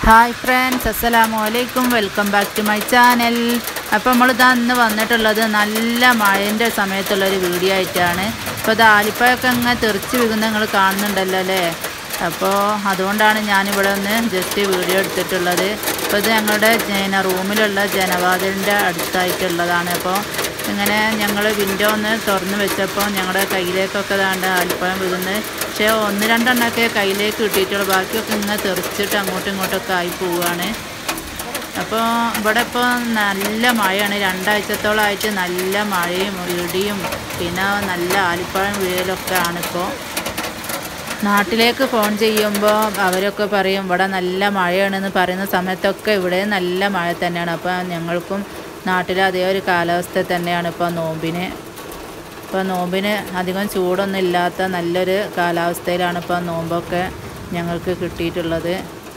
hi friends അസ്സലാമു അലൈക്കും welcome back to my channel അപ്പോൾ നമ്മളിതാ ഇന്ന് വന്നിട്ടുള്ളത് നല്ല മഴേൻ്റെ സമയത്തുള്ളൊരു വീഡിയോ ആയിട്ടാണ് അപ്പോൾ ഇത് ആലിപ്പഴമൊക്കെ അങ്ങനെ തെറിച്ച് വീകുന്ന നിങ്ങൾ കാണുന്നുണ്ടല്ലോ അല്ലേ അപ്പോൾ അതുകൊണ്ടാണ് ഞാനിവിടെ ഒന്ന് ജസ്റ്റ് വീഡിയോ എടുത്തിട്ടുള്ളത് അപ്പോൾ ഇത് ഞങ്ങളുടെ ജന റൂമിലുള്ള ജനവാതിലിൻ്റെ അടുത്തായിട്ടുള്ളതാണ് അപ്പോൾ ഇങ്ങനെ ഞങ്ങൾ വിൻഡോ ഒന്ന് തുറന്ന് വെച്ചപ്പോൾ ഞങ്ങളുടെ കയ്യിലേക്കൊക്കെ ദാണ്ട് ആലിപ്പഴം വീഴുന്നത് പക്ഷേ ഒന്ന് രണ്ടെണ്ണമൊക്കെ കയ്യിലേക്ക് കിട്ടിയിട്ടുള്ളൂ ബാക്കിയൊക്കെ ഇങ്ങനെ തെറിച്ചിട്ട് അങ്ങോട്ടും ഇങ്ങോട്ടൊക്കെ ആയി പോവുകയാണ് അപ്പോൾ ഇവിടെ ഇപ്പോൾ നല്ല മഴയാണ് രണ്ടാഴ്ചത്തോളമായിട്ട് നല്ല മഴയും ഇടിയും പിന്നെ നല്ല ആലിപ്പഴം വീഴലൊക്കെ ആണിപ്പോൾ നാട്ടിലേക്ക് ഫോൺ ചെയ്യുമ്പോൾ അവരൊക്കെ പറയും ഇവിടെ നല്ല മഴയാണെന്ന് പറയുന്ന സമയത്തൊക്കെ ഇവിടെ നല്ല മഴ തന്നെയാണ് അപ്പോൾ ഞങ്ങൾക്കും നാട്ടിൽ അതേ ഒരു കാലാവസ്ഥ തന്നെയാണ് ഇപ്പോൾ നോമ്പിന് ഇപ്പോൾ നോമ്പിന് അധികം ചൂടൊന്നും ഇല്ലാത്ത നല്ലൊരു കാലാവസ്ഥയിലാണ് ഇപ്പോൾ നോമ്പൊക്കെ ഞങ്ങൾക്ക് കിട്ടിയിട്ടുള്ളത്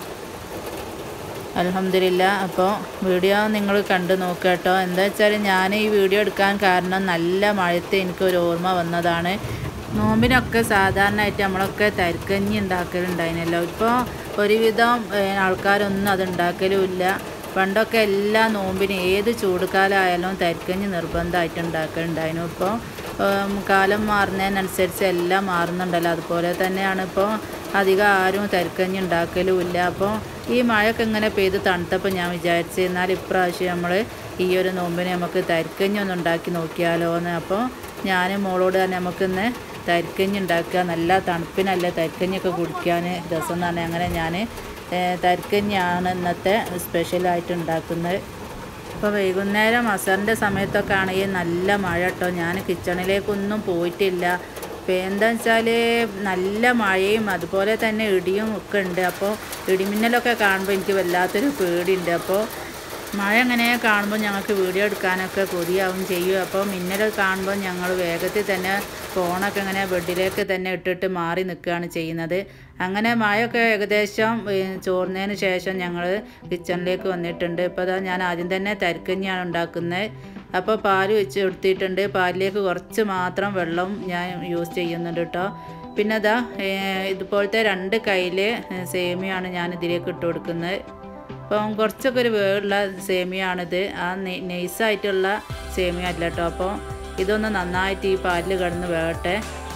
അലഹമില്ല അപ്പോൾ വീഡിയോ നിങ്ങൾ കണ്ടു നോക്കുക കേട്ടോ എന്താ വെച്ചാൽ ഞാൻ ഈ വീഡിയോ എടുക്കാൻ കാരണം നല്ല മഴത്ത് എനിക്കൊരു ഓർമ്മ വന്നതാണ് നോമ്പിനൊക്കെ സാധാരണയായിട്ട് നമ്മളൊക്കെ തരിക്കഞ്ഞി ഉണ്ടാക്കലുണ്ടായിരുന്നല്ലോ ഇപ്പോൾ ഒരുവിധം ഏഹ്, ആൾക്കാരൊന്നും അത് ഉണ്ടാക്കലും ഇല്ല പണ്ടൊക്കെ എല്ലാ നോമ്പിനും ഏത് ചൂടുകാലമായാലും തരിക്കഞ്ഞി നിർബന്ധമായിട്ട് ഉണ്ടാക്കലുണ്ടായിരുന്നു ഇപ്പോൾ ഉം, കാലം മാറുന്നതിനനുസരിച്ച് എല്ലാം മാറുന്നുണ്ടല്ലോ അതുപോലെ തന്നെയാണ് ഇപ്പോൾ അധികം ആരും തരിക്കഞ്ഞി ഉണ്ടാക്കലും ഇല്ല അപ്പോൾ ഈ മഴയൊക്കെ ഇങ്ങനെ പെയ്ത് തണുത്തപ്പോൾ ഞാൻ വിചാരിച്ചു എന്നാൽ ഇപ്രാവശ്യം നമ്മൾ ഈ ഒരു നോമ്പിന് നമുക്ക് തരിക്കഞ്ഞി ഒന്ന് ഉണ്ടാക്കി നോക്കിയാലോ എന്ന് അപ്പോൾ ഞാൻ മോളോട് തന്നെ നമുക്കിന്ന് തരിക്കഞ്ഞി ഉണ്ടാക്കുക നല്ല തണുപ്പിനല്ല തരിക്കഞ്ഞിയൊക്കെ കുടിക്കാൻ രസം എന്ന് പറഞ്ഞാൽ അങ്ങനെ ഞാൻ തരിക്കഞ്ഞിയാണ് ഇന്നത്തെ സ്പെഷ്യലായിട്ട് ഉണ്ടാക്കുന്നത് ഇപ്പോൾ വൈകുന്നേരം അസറിൻ്റെ സമയത്തൊക്കെ ആണെങ്കിൽ നല്ല മഴ കേട്ടോ ഞാൻ കിച്ചണിലേക്കൊന്നും പോയിട്ടില്ല ഇപ്പോൾ എന്താ വെച്ചാൽ നല്ല മഴയും അതുപോലെ തന്നെ ഇടിയും ഒക്കെ ഉണ്ട് അപ്പോൾ ഇടിമിന്നലൊക്കെ കാണുമ്പോൾ എനിക്ക് വല്ലാത്തൊരു പേടിയുണ്ട് അപ്പോൾ മഴ അങ്ങനെ കാണുമ്പോൾ ഞങ്ങൾക്ക് വീഡിയോ എടുക്കാനൊക്കെ കൊതിയാവും ചെയ്യും അപ്പോൾ മിന്നൽ കാണുമ്പോൾ ഞങ്ങൾ വേഗത്തിൽ തന്നെ ഫോണൊക്കെ ഇങ്ങനെ ബെഡിലേക്ക് തന്നെ ഇട്ടിട്ട് മാറി നിൽക്കുകയാണ് ചെയ്യുന്നത് അങ്ങനെ മഴയൊക്കെ ഏകദേശം ഏഹ്, ചോർന്നതിന് ശേഷം ഞങ്ങൾ കിച്ചണിലേക്ക് വന്നിട്ടുണ്ട് ഇപ്പോൾ അതാ ഞാൻ ആദ്യം തന്നെ തരിക്കഞ്ഞിയാണ് ഉണ്ടാക്കുന്നത് അപ്പോൾ പാൽ വെച്ച് എടുത്തിട്ടുണ്ട് പാലിലേക്ക് കുറച്ച് മാത്രം വെള്ളം ഞാൻ യൂസ് ചെയ്യുന്നുണ്ട് കേട്ടോ പിന്നെ അതാ ഏഹ്, ഇതുപോലത്തെ രണ്ട് കയ്യിൽ സേമിയാണ് ഞാൻ ഇതിലേക്ക് ഇട്ട് കൊടുക്കുന്നത് അപ്പം കുറച്ചൊക്കെ ഒരു വേവുള്ള സേമിയാണിത് ആ നെ- നൈസായിട്ടുള്ള സേമിയ അല്ല കേട്ടോ അപ്പോൾ ഇതൊന്ന് നന്നായിട്ട് ഈ പാലിൽ കിടന്ന് വേകട്ടെ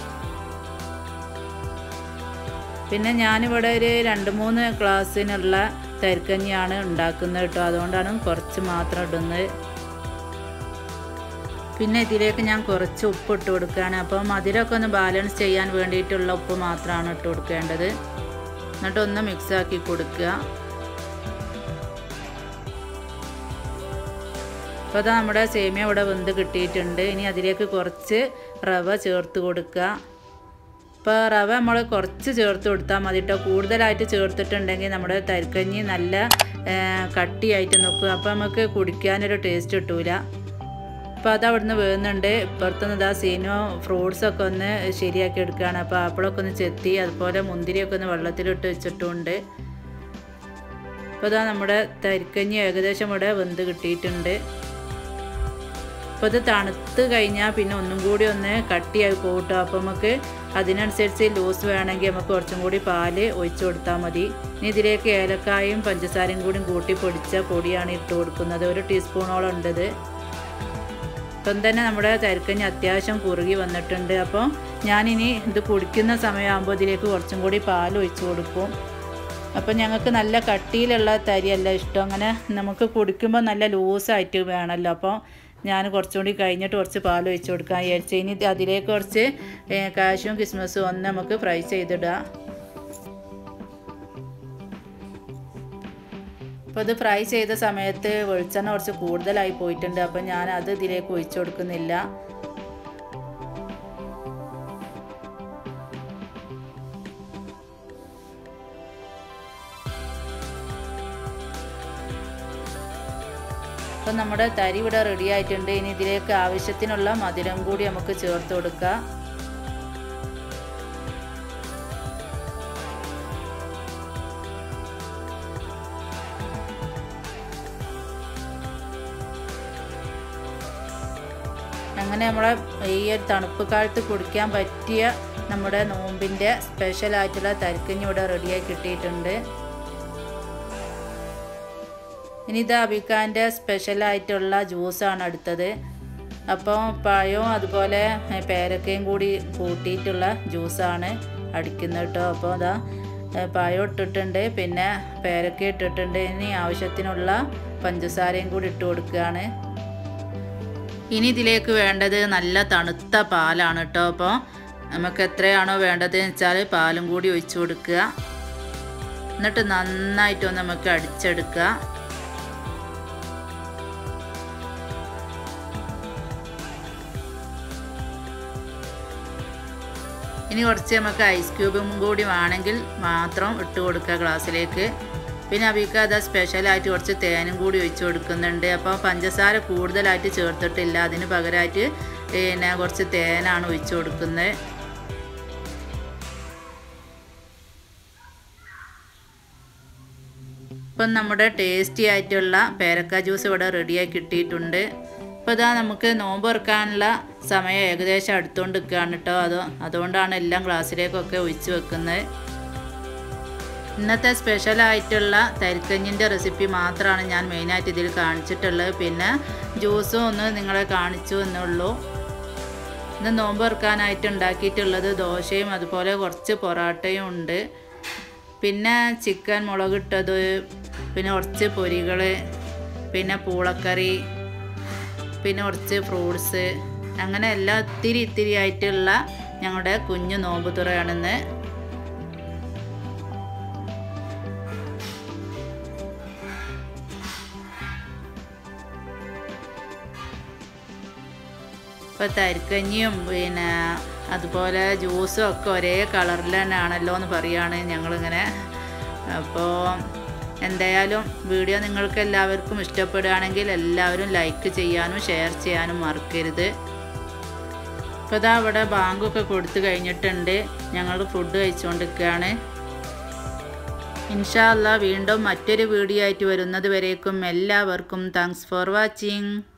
പിന്നെ ഞാനിവിടെ ഒരു രണ്ട് മൂന്ന് ഗ്ലാസ്സിനുള്ള തരിക്കഞ്ഞിയാണ് ഉണ്ടാക്കുന്നത് കേട്ടോ അതുകൊണ്ടാണ് കുറച്ച് മാത്രം ഇടുന്നത് പിന്നെ ഇതിലേക്ക് ഞാൻ കുറച്ച് ഉപ്പ് ഇട്ട് കൊടുക്കുകയാണ് അപ്പോൾ മധുരമൊക്കെ ഒന്ന് ബാലൻസ് ചെയ്യാൻ വേണ്ടിയിട്ടുള്ള ഉപ്പ് മാത്രമാണ് ഇട്ട് കൊടുക്കേണ്ടത് എന്നിട്ട് ഒന്ന് മിക്സ് ആക്കി കൊടുക്കുക അപ്പോൾ അത് നമ്മുടെ സേമിയ ഇവിടെ വെന്ത് കിട്ടിയിട്ടുണ്ട് ഇനി അതിലേക്ക് കുറച്ച് റവ ചേർത്ത് കൊടുക്കുക ഇപ്പോൾ റവ നമ്മൾ കുറച്ച് ചേർത്ത് കൊടുത്താൽ മതി കേട്ടോ കൂടുതലായിട്ട് ചേർത്തിട്ടുണ്ടെങ്കിൽ നമ്മുടെ തരിക്കഞ്ഞി നല്ല ആ, കട്ടിയായിട്ട് നിൽക്കും അപ്പോൾ നമുക്ക് കുടിക്കാനൊരു ടേസ്റ്റ് കിട്ടൂല അപ്പോൾ അത് അവിടുന്ന് വേകുന്നുണ്ട് ഇപ്പുറത്തുനിന്ന് ഇതാ സീനോ ഫ്രൂട്ട്സൊക്കെ ഒന്ന് ശരിയാക്കി എടുക്കുകയാണ് അപ്പോൾ ആപ്പിളൊക്കെ ഒന്ന് ചെത്തി അതുപോലെ മുന്തിരിയൊക്കെ ഒന്ന് വെള്ളത്തിലിട്ട് വെച്ചിട്ടുമുണ്ട് അപ്പോൾ ഇതാ നമ്മുടെ തരിക്കഞ്ഞി ഏകദേശം ഇവിടെ വെന്ത് കിട്ടിയിട്ടുണ്ട് അപ്പോൾ ഇത് തണുത്ത് കഴിഞ്ഞാൽ പിന്നെ ഒന്നും കൂടി ഒന്ന് കട്ടിയായി പോകട്ടോ അപ്പോൾ നമുക്ക് അതിനനുസരിച്ച് ലൂസ് വേണമെങ്കിൽ നമുക്ക് കുറച്ചും കൂടി പാല് ഒഴിച്ചു കൊടുത്താൽ മതി ഇനി ഇതിലേക്ക് ഏലക്കായും പഞ്ചസാരയും കൂടി കൂട്ടി പൊടിച്ച പൊടിയാണ് ഇട്ട് കൊടുക്കുന്നത് ഒരു ടീസ്പൂണോളം ഉണ്ട് ഇത് ഇപ്പം തന്നെ നമ്മുടെ തരിക്കഞ്ഞ് അത്യാവശ്യം കുറുകി വന്നിട്ടുണ്ട് അപ്പോൾ ഞാനിനി ഇത് കുടിക്കുന്ന സമയമാകുമ്പോൾ ഇതിലേക്ക് കുറച്ചും കൂടി പാൽ ഒഴിച്ചു കൊടുക്കും അപ്പം ഞങ്ങൾക്ക് നല്ല കട്ടിയിലുള്ള തരിയല്ല ഇഷ്ടം അങ്ങനെ നമുക്ക് കുടിക്കുമ്പോൾ നല്ല ലൂസായിട്ട് വേണമല്ലോ അപ്പോൾ ഞാൻ കുറച്ചും കൂടി കഴിഞ്ഞിട്ട് കുറച്ച് പാൽ ഒഴിച്ച് കൊടുക്കാൻ വിചാരിച്ചു ഇനി ഇത് അതിലേക്ക് കുറച്ച് ഏ, കാഷ്യും കിസ്മസും ഒന്ന് നമുക്ക് ഫ്രൈ ചെയ്തിടുക അപ്പോൾ ഇത് ഫ്രൈ ചെയ്ത സമയത്ത് വെളിച്ചെണ്ണ കുറച്ച് കൂടുതലായി പോയിട്ടുണ്ട് അപ്പോൾ ഞാൻ അത് ഇതിലേക്ക് ഒഴിച്ചു കൊടുക്കുന്നില്ല അപ്പം നമ്മുടെ തരി ഇവിടെ റെഡി ആയിട്ടുണ്ട് ഇനി ഇതിലേക്ക് ആവശ്യത്തിനുള്ള മധുരം കൂടി നമുക്ക് ചേർത്ത് കൊടുക്കാം അങ്ങനെ നമ്മളെ ഈ ഒരു തണുപ്പ് കാലത്ത് കുടിക്കാൻ പറ്റിയ നമ്മുടെ നോമ്പിൻ്റെ സ്പെഷ്യലായിട്ടുള്ള തരിക്കഞ്ഞി ഇവിടെ റെഡിയായി കിട്ടിയിട്ടുണ്ട് ഇനി ഇത് അബിക്കാൻ്റെ സ്പെഷ്യലായിട്ടുള്ള ജ്യൂസാണ് അടുത്തത് അപ്പോൾ പഴവും അതുപോലെ പേരക്കയും കൂടി കൂട്ടിയിട്ടുള്ള ജ്യൂസാണ് അടിക്കുന്നത് കേട്ടോ അപ്പോൾ അതാ പഴം ഇട്ടിട്ടുണ്ട് പിന്നെ പേരക്ക ഇട്ടിട്ടുണ്ട് ഇനി ആവശ്യത്തിനുള്ള പഞ്ചസാരയും കൂടി ഇട്ട് കൊടുക്കുകയാണ് ഇനി ഇതിലേക്ക് വേണ്ടത് നല്ല തണുത്ത പാലാണ് കേട്ടോ അപ്പോൾ നമുക്ക് എത്രയാണോ വേണ്ടത് വെച്ചാൽ പാലും കൂടി ഒഴിച്ചു കൊടുക്കുക എന്നിട്ട് നന്നായിട്ടൊന്ന് നമുക്ക് അടിച്ചെടുക്കുക ഇനി കുറച്ച് നമുക്ക് ഐസ് ക്യൂബും കൂടി വേണമെങ്കിൽ മാത്രം ഇട്ട് കൊടുക്കുക ഗ്ലാസ്സിലേക്ക് പിന്നെ അബിക്ക് അത് സ്പെഷ്യലായിട്ട് കുറച്ച് തേനും കൂടി ഒഴിച്ച് കൊടുക്കുന്നുണ്ട് അപ്പോൾ പഞ്ചസാര കൂടുതലായിട്ട് ചേർത്തിട്ടില്ല അതിന് പകരമായിട്ട് പിന്നെ കുറച്ച് തേനാണ് ഒഴിച്ച് കൊടുക്കുന്നത് ഇപ്പം നമ്മുടെ ടേസ്റ്റി ആയിട്ടുള്ള പേരക്ക ജ്യൂസ് ഇവിടെ റെഡിയായി കിട്ടിയിട്ടുണ്ട് അപ്പോൾ ഇതാ നമുക്ക് നോമ്പ് തുറക്കാനുള്ള സമയം ഏകദേശം അടുത്തുകൊണ്ട് നിൽക്കുകയാണ് കേട്ടോ അത് അതുകൊണ്ടാണ് എല്ലാം ഗ്ലാസ്സിലേക്കൊക്കെ ഒഴിച്ച് വെക്കുന്നത് ഇന്നത്തെ സ്പെഷ്യലായിട്ടുള്ള തരിക്കഞ്ഞിൻ്റെ റെസിപ്പി മാത്രമാണ് ഞാൻ മെയിനായിട്ട് ഇതിൽ കാണിച്ചിട്ടുള്ളത് പിന്നെ ജ്യൂസും ഒന്ന് നിങ്ങളെ കാണിച്ചു എന്നുള്ളൂ ഇന്ന് നോമ്പ് തുറക്കാനായിട്ട് ഉണ്ടാക്കിയിട്ടുള്ളത് ദോശയും അതുപോലെ കുറച്ച് പൊറാട്ടയും ഉണ്ട് പിന്നെ ചിക്കൻ മുളകിട്ടത് പിന്നെ കുറച്ച് പൊരികൾ പിന്നെ പൂളക്കറി പിന്നെ കുറച്ച് ഫ്രൂട്ട്സ് അങ്ങനെ എല്ലാം ഇത്തിരി ഇത്തിരി ആയിട്ടുള്ള ഞങ്ങളുടെ കുഞ്ഞു നോമ്പ് തുറയാണെന്ന് ഇപ്പോൾ തരിക്കഞ്ഞിയും പിന്നെ അതുപോലെ ജ്യൂസും ഒക്കെ ഒരേ കളറിൽ തന്നെ ആണല്ലോ എന്ന് പറയുകയാണ് ഞങ്ങളിങ്ങനെ അപ്പോൾ എന്തായാലും വീഡിയോ നിങ്ങൾക്ക് എല്ലാവർക്കും ഇഷ്ടപ്പെടുകയാണെങ്കിൽ എല്ലാവരും ലൈക്ക് ചെയ്യാനും ഷെയർ ചെയ്യാനും മറക്കരുത് ഇപ്പോൾ ഇതാ അവിടെ ബാങ്കൊക്കെ കൊടുത്തു കഴിഞ്ഞിട്ടുണ്ട് ഞങ്ങൾ ഫുഡ് കഴിച്ചുകൊണ്ടിരിക്കുകയാണ് ഇൻഷാല്ല വീണ്ടും മറ്റൊരു വീഡിയോ ആയിട്ട് വരുന്നത് വരേക്കും എല്ലാവർക്കും താങ്ക്സ് ഫോർ വാച്ചിങ്